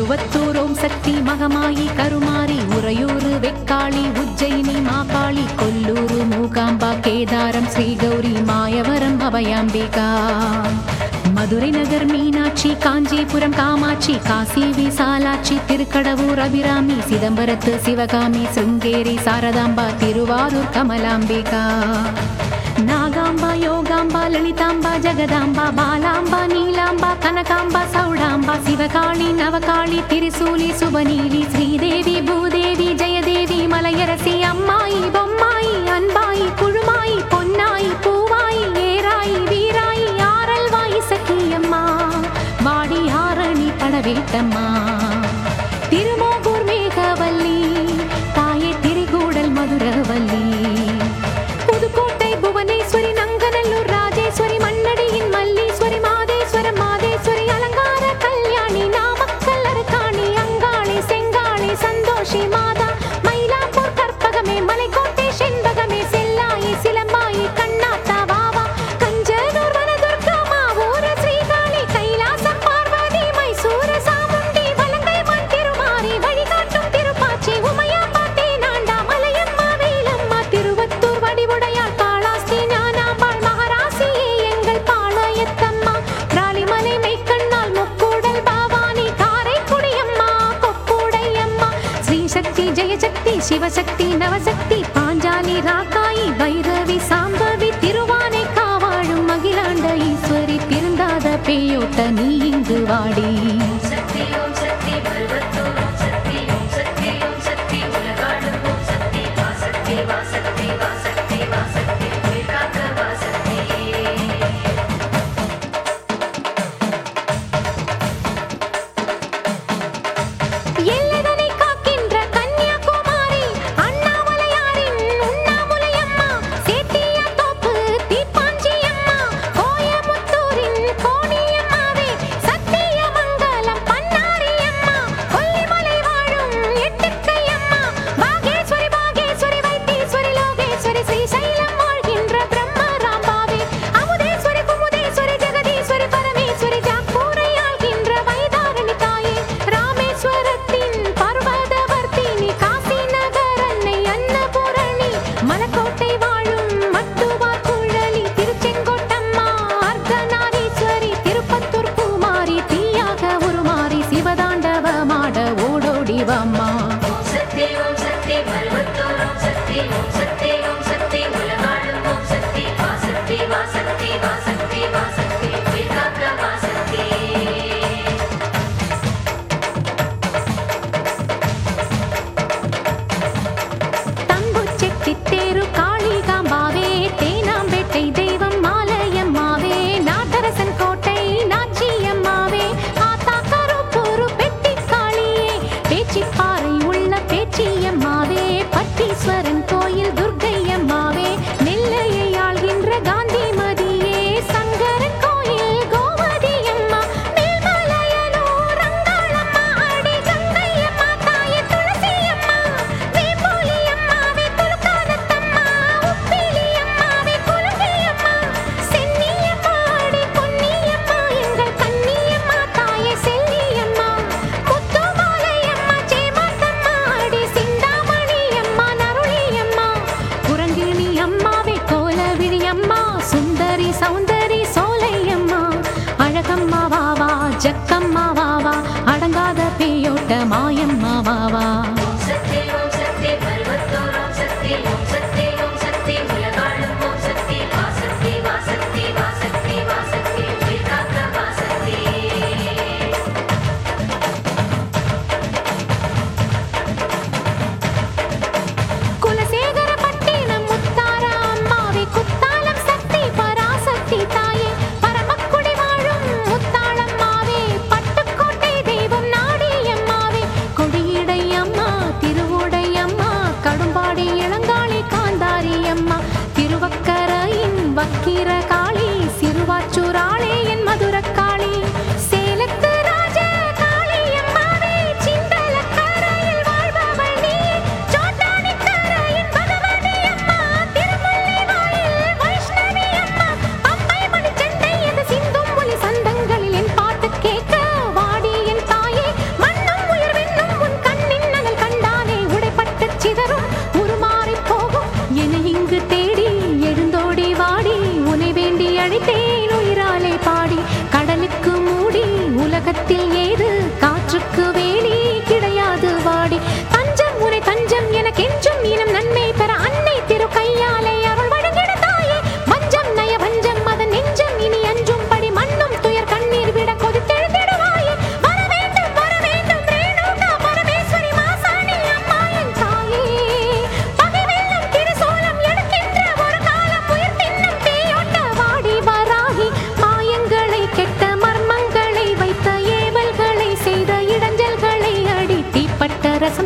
திருவத்தூர் ஓம் சக்தி மகமாயி கருமாரி உறையூரு வெக்காளி உஜ்ஜயினி மாகாளி கொல்லூரு மூகாம்பா கேதாரம் ஸ்ரீகௌரி மாயவரம் அபயாம்பிகா மதுரை நகர் மீனாட்சி காஞ்சிபுரம் காமாட்சி காசி விசாலாட்சி திருக்கடவூர் அபிராமி சிதம்பரத்து சிவகாமி சிருங்கேரி சாரதாம்பா திருவாரூர் கமலாம்பிகா நாகாம்பா யோகாம்பா லலிதாம்பா ஜெகதாம்பா பாலாம்பா நீலாம்பா கனகாம்பா சௌடாம்பா சிவகாளி நவகாளி திரிசூலி சுபநீலி ஸ்ரீதேவி பூதேவி ஜெயதேவி மலையரசி அம்மாயி பொம்மாயி அன்பாயி குழுமாயி பொன்னாயி பூவாயி ஏராயி வீராயி ஆரல்வாயி சக்கியம்மா வாடி ஆரணி படவேட்டம்மா திருமோகூர் மேகவல்லி தாயே திரிகூடல் மதுரவல்லி புதுக்கோட்டை புவனேஸ்வரி நங்கநல்லூர் ராஜேஸ்வரி மண்ணடியின் மல்லீஸ்வரி மாதேஸ்வரம் மாதேஸ்வரி அலங்கார கல்யாணி நாமக்கல் அரக்காணி அங்காளி செங்காளி சந்தோஷி மாதா மயிலாப்பூர் கற்பகமே மலைக்கோட்டை செண்பகமே செல்லாயி சிலம்பாயி கண்ணாத்தா வாவா கஞ்சனூர் வனதுர்கா மாவூர ஸ்ரீகாளி கைலாசம் பார்வதி மைசூர சாமுண்டி வலங்கை மண் திருமாரி வழிகாட்டும் திருப்பாச்சி உமையாம்பா தேனாண்டா மலையம்மா வேலம்மா திருவத்தூர் வடிவுடையாள் காளாஸ்தி ஞானாம்பாள் மகராசியே எங்கள் பாளையத்தம்மா ராலிமலை மெய்க்கண்ணால் முக்கூடல் பாவானி காரைக்குடியம்மா கொக்குடையம்மா ஸ்ரீசக்தி ஜெயசக்தி சிவசக்தி நவசக்தி பாஞ்சாலி ராக்காயி பைரவி சாம்பவி திருவானை காவாழும் அகிலாண்ட ஈஸ்வரி திருந்தாத பேயோட்ட நீ இங்கு வாடி சக்தி ஓம் சக்தி பருவத்தூர் ஓம் சக்தி ஓம் சக்தி ஓம் சக்தி உலகாளும் ஓம் சக்தி வாசக்தி வாசக்தி வாசக்தி வாசக்தி உயிர்காக்க வாசக்தி எல்லைதனை காக்கின்ற கன்னியாகுமாரி அண்ணாமலையாரின் உண்ணாமுலையம்மா சேத்தியாத்தோப்பு தீப்பாஞ்சியம்மா கோயமுத்தூரின் கோணியம்மாவே சத்தியமங்கலம் பன்னாரியம்மா கொல்லிமலை வாழும் எட்டுக்கையம்மா பாகேஸ்வரி பாகேஸ்வரி வைத்தீஸ்வரி லோகேஸ்வரி ஸ்ரீசைலம் வாழ்கின்ற பிரம்மராம்பாவே அமுதேஸ்வரி குமுதேஸ்வரி ஜெகதீஸ்வரி பரமேஸ்வரி ஜாக்கூரை ஆள்கின்ற வைதாரணி தாயே ராமேஸ்வரத்தின் பர்வதவர்த்தினி காசி நகர் அன்னை அன்னபூரணி மலக்கோட்டை வாழும் மட்டுவார் குழலி திருச்செங்கோட்டம்மா அர்த்தநாரீஸ்வரி திருப்பத்தூர் பூமாரி தீயாக உருமாறி சிவதாண்டவமாட ஓடோடி வாம்மா ஓம் சக்தி ஓம் சக்தி பருவத்தூர் ஓம் சக்தி ஓம் சக்தி ஓம் சக்தி உலகாளும் ஓம் சக்தி வாசக்தி வாசக்தி வாசக்தி வாசக்தி உயிர்காக்க வாசக்தி தம்புச்செட்டித்தேரு காளிகாம்பாவே தேனாம்பேட்டை தெய்வம் மாலையம்மாவே நாட்டரசன் கோட்டை நாச்சியம்மாவே ஆத்தா கருப்பூரு பெட்டிக்காளியே பேச்சிப்பாறை உள்ள பேச்சியம்மாவே பட்டீஸ்வரன் கோயில் துர்க்கையம்மாவே நெல்லையை ஆள்கின்ற காந்திமதியே சங்கரன் கோயில் கோமதியம்மா மேல்மலையனூர் அங்காளம்மா அடி கங்கையம்மா தாயே துளசியம்மா வேம்பூலியம்மாவே துலுக்கானத்தம்மா உப்பிலியம்மாவே குலுங்கியம்மா சென்னியம்மா அடி பொன்னியம்மா எங்கள் கன்னியம்மா தாயே செல்லியம்மா முத்துமாலையம்மா சேமந்தம்மா அடி சிந்தாமணியம்மா நருளியம்மா குரங்கிணி அம்மாவே கோலவிழி அம்மா சுந்தரி சௌந்தரி சோலையம்மா அழகம்மா வாவா ஜக்கம்மா வாவா அடங்காத பேயோட்ட மாயம்மா வாவா ஓம் சக்தி ஓம் சக்தி பருவத்தூர் ஓம் சக்தி ஓம் சக்தி ஓம் சக்தி உலகாளும் ஓம் சக்தி வாசக்தி வாசக்தி வாசக்தி வாசக்தி உயிர்காக்க வாசக்தி குலசேகர பட்டினம் முத்தார அம்மாவே குத்தாலம் சக்தி பராசக்தி தாயே பரமக்குடி வாழும் முத்தாளம்மாவே பட்டுக்கோட்டை தெய்வம் நாடியம்மாவே கொடியடை அம்மா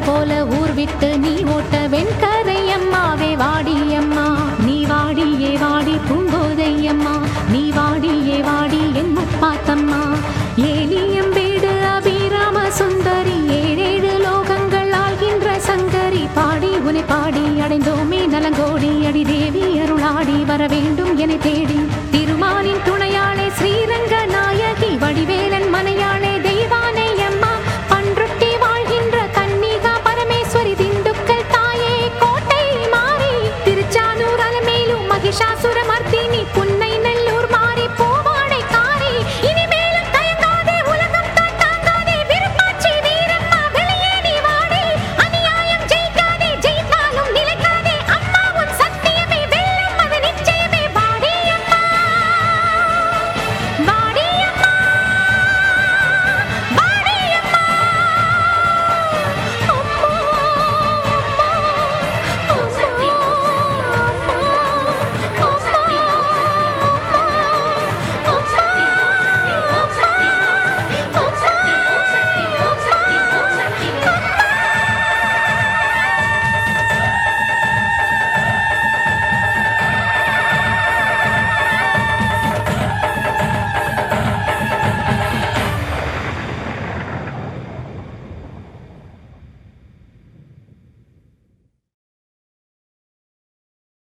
போல ஊர் விட்டு